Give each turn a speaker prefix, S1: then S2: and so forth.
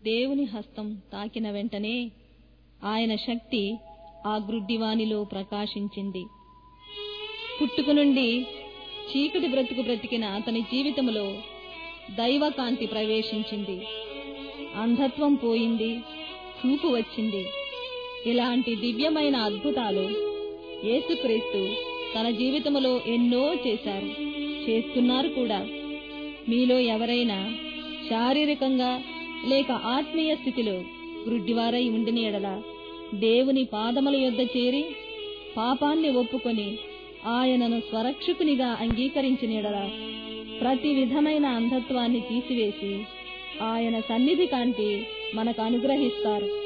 S1: దేవుని హస్తం తాకిన వెంటనే ఆయన శక్తి ఆ గ్రుడ్డివానిలో ప్రకాశించింది పుట్టుక నుండి చీకటి బ్రతుకు బ్రతికిన అతని జీవితంలో దైవకాంతి ప్రవేశించింది అంధత్వం పోయింది చూపు వచ్చింది ఇలాంటి దివ్యమైన అద్భుతాలు యేసుక్రీస్తు తన జీవితంలో ఎన్నో చేశారు చేస్తున్నారు కూడా మీలో ఎవరైనా శారీరకంగా లేక ఆత్మీయ స్థితిలో గ్రుడ్డివారై ఉండిన ఎడల దేవుని పాదముల యొద్ద చేరి పాపాన్ని ఒప్పుకొని ఆయనను స్వరక్షకునిగా అంగీకరించిన ఎడల ప్రతి విధమైన అంధత్వాన్ని తీసివేసి ఆయన సన్నిధి కాంతి మనకు అనుగ్రహిస్తారు